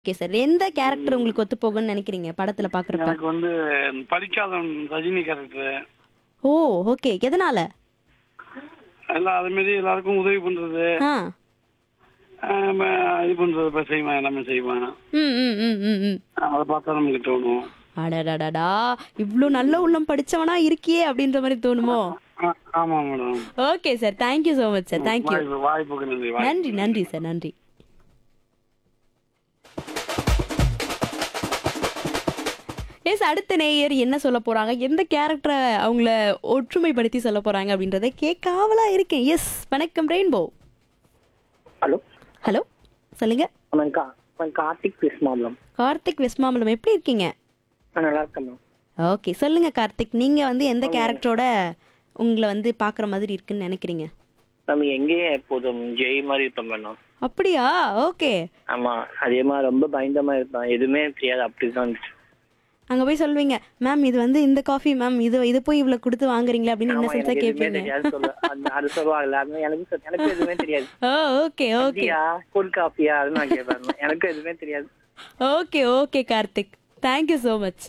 okay sir எந்த character உங்களுக்கு ஒத்து போகும்னு நினைக்கிறீங்க படத்துல பாக்குறப்ப எனக்கு வந்து படிக்காதவன் ரஜினி கேரக்டர் ஓ ஓகே எதனால எல்லாம் அது மாதிரி எல்லாருக்கும் உதவி பண்றது ஆ ஆஹ் ம- இது பண்றது இப்ப செய்வேன் எல்லாமே செய்வேன் ம் ம் ம் ம் ம் அதை பார்த்தா நமக்கு தோணும் அடடடடா இவ்ளோ நல்ல உள்ளம் படிச்சவனா இருக்கியே அப்படின்ற மாதிரி தோணுமோ ஆ- ஆமா madam okay sir thank you so much sir thank you வாய்ப்பு வாய்ப்புக்கு நன்றி வாய்ப்பு நன்றி நன்றி சார் நன்றி எஸ் அடுத்த நேயர் என்ன சொல்ல போறாங்க எந்த கேரக்டரை அவங்கள ஒற்றுமைப்படுத்தி சொல்ல போறாங்க அப்படின்றத கேட்காமலா இருக்கேன் எஸ் வணக்கம் ரெயின்போ ஹலோ ஹலோ சொல்லுங்க அவன் கா அவன் கார்த்திக் பேசுமாப்ளம் கார்த்திக் வெஸ்மாமலம் எப்படி இருக்கீங்க நான் நல்லா இருக்கேன் மேம் ஓகே சொல்லுங்க கார்த்திக் நீங்க வந்து எந்த கேரக்டரோட உங்களை வந்து பாக்குற மாதிரி இருக்குன்னு நினைக்கிறீங்க நம்ம எங்கேயே எப்போதும் ஜெய் மாதிரி இருப்பேன் மேடம் அப்படியா ஓகே ஆமா அதே மாதிரி ரொம்ப பயந்தமா இருப்பேன் எதுவுமே தெரியாது அப்படிதான் இருந்துச்சு அங்க போய் சொல்வீங்க மேம் இது வந்து இந்த காஃபி மேம் இது இது போய் இவ்வளவு கொடுத்து வாங்குறீங்களா அப்படின்னு ஆமா, இன்னசென்ஸா எனக்கு எதுவுமே கேட்பீங்க தெரியாது சொல்ல அந்த- அது சொல்லுவாங்கல்ல அது எனக்கு சொ- எனக்கு எதுவுமே தெரியாது ஓ ஓகே ஓகே டீயா கூல் காஃபியா அது நான் கேட்பேன் எனக்கு எதுவுமே தெரியாது okay okay Karthik thank you so much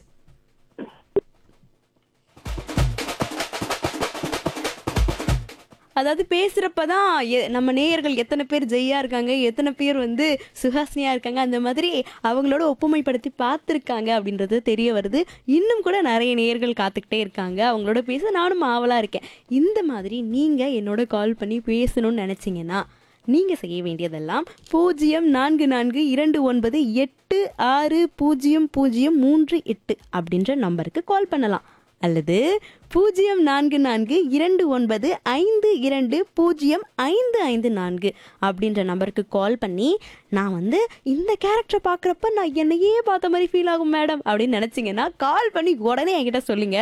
அதாவது பேசுறப்ப தான் எ- நம்ம நேயர்கள் எத்தனை பேர் ஜெய்யா இருக்காங்க எத்தனை பேர் வந்து சுஹாசினியா இருக்காங்க அந்த மாதிரி அவங்களோட ஒப்புமைப்படுத்தி பார்த்துருக்காங்க அப்படின்றது தெரிய வருது இன்னும் கூட நிறைய நேயர்கள் காத்துக்கிட்டே இருக்காங்க அவங்களோட பேச நானும் ஆவலா இருக்கேன் இந்த மாதிரி நீங்க என்னோட கால் பண்ணி பேசணும்னு நினைச்சீங்கன்னா நீங்க செய்ய வேண்டியதெல்லாம் பூஜ்ஜியம் நான்கு நான்கு இரண்டு ஒன்பது எட்டு ஆறு பூஜ்ஜியம் பூஜ்ஜியம் மூன்று எட்டு அப்படின்ற நம்பருக்கு கால் பண்ணலாம் அல்லது பூஜ்ஜியம் நான்கு நான்கு இரண்டு ஒன்பது ஐந்து இரண்டு பூஜ்ஜியம் ஐந்து ஐந்து நான்கு அப்படின்ற நம்பருக்கு கால் பண்ணி நான் வந்து இந்த கேரக்டரை பார்க்குறப்ப நான் என்னையே பார்த்த மாதிரி ஃபீல் ஆகும் மேடம் அப்படின்னு நினச்சிங்கன்னா கால் பண்ணி உடனே என்கிட்ட சொல்லுங்க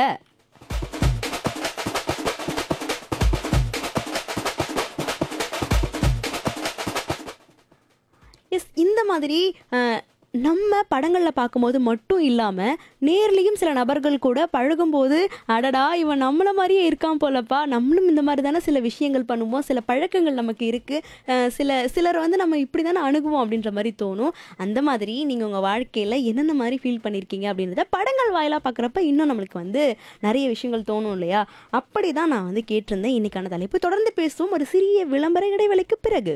எஸ் இந்த மாதிரி அஹ், நம்ம படங்களில் பார்க்கும்போது மட்டும் இல்லாமல் நேர்லேயும் சில நபர்கள் கூட பழகும்போது அடடா இவன் நம்மளை மாதிரியே இருக்கான் போலப்பா நம்மளும் இந்த மாதிரி தானே சில விஷயங்கள் பண்ணுவோம் சில பழக்கங்கள் நமக்கு இருக்குது சில சிலர் வந்து நம்ம இப்படி தானே அணுகுவோம் அப்படின்ற மாதிரி தோணும் அந்த மாதிரி நீங்கள் உங்கள் வாழ்க்கையில் என்னென்ன மாதிரி ஃபீல் பண்ணியிருக்கீங்க அப்படின்றத படங்கள் வாயிலாக பார்க்குறப்ப இன்னும் நம்மளுக்கு வந்து நிறைய விஷயங்கள் தோணும் இல்லையா அப்படி தான் நான் வந்து கேட்டிருந்தேன் இன்னைக்கான தலைப்பு தொடர்ந்து பேசுவோம் ஒரு சிறிய விளம்பர இடைவேளைக்கு பிறகு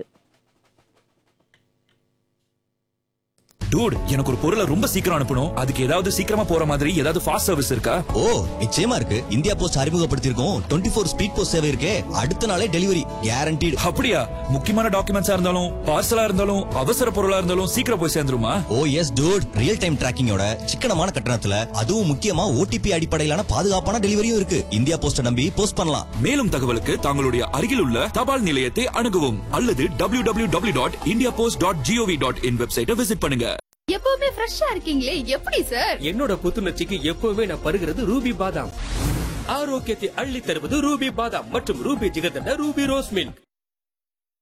டூட் எனக்கு ஒரு பொருளை ரொம்ப சீக்கிரம் அனுப்பணும் அதுக்கு ஏதாவது சீக்கிரமா போற மாதிரி ஏதாவது ஃபாஸ்ட் சர்வீஸ் இருக்கா ஓ நிச்சயமா இருக்கு இந்தியா போஸ்ட் அறிமுகப்படுத்தியிருக்கோம் டுவெண்ட்டி ஃபோர் ஸ்பீட் போஸ்ட் சேவை இருக்கே அடுத்த நாளே டெலிவரி கேரண்டீடு அப்படியா முக்கியமான டாக்குமெண்ட்ஸா இருந்தாலும் பார்சலா இருந்தாலும் அவசர பொருளா இருந்தாலும் சீக்கிரம் போய் சேர்ந்துருமா oh yes dude real time டிராக்கிங்கோட சிக்கனமான கட்டணத்துல அதுவும் முக்கியமா ஓடிபி அடிப்படையிலான பாதுகாப்பான டெலிவரியும் இருக்கு இந்தியா போஸ்ட நம்பி போஸ்ட் பண்ணலாம் மேலும் தகவலுக்கு தங்களுடைய அருகில் உள்ள தபால் நிலையத்தை அணுகவும் அல்லது W W W dot India post dot G O V dot in வெப்சைட்டை விசிட் பண்ணுங்க எப்பவுமே ஃப்ரெஷ்ஷா இருக்கீங்களே எப்படி சார் என்னோட புத்துணர்ச்சிக்கு எப்பவுமே நான் பருகிறது ரூபி பாதாம் ஆரோக்கியத்தை அள்ளி தருவது ரூபி பாதாம் மற்றும் Ruby jigarthanda Ruby rose milk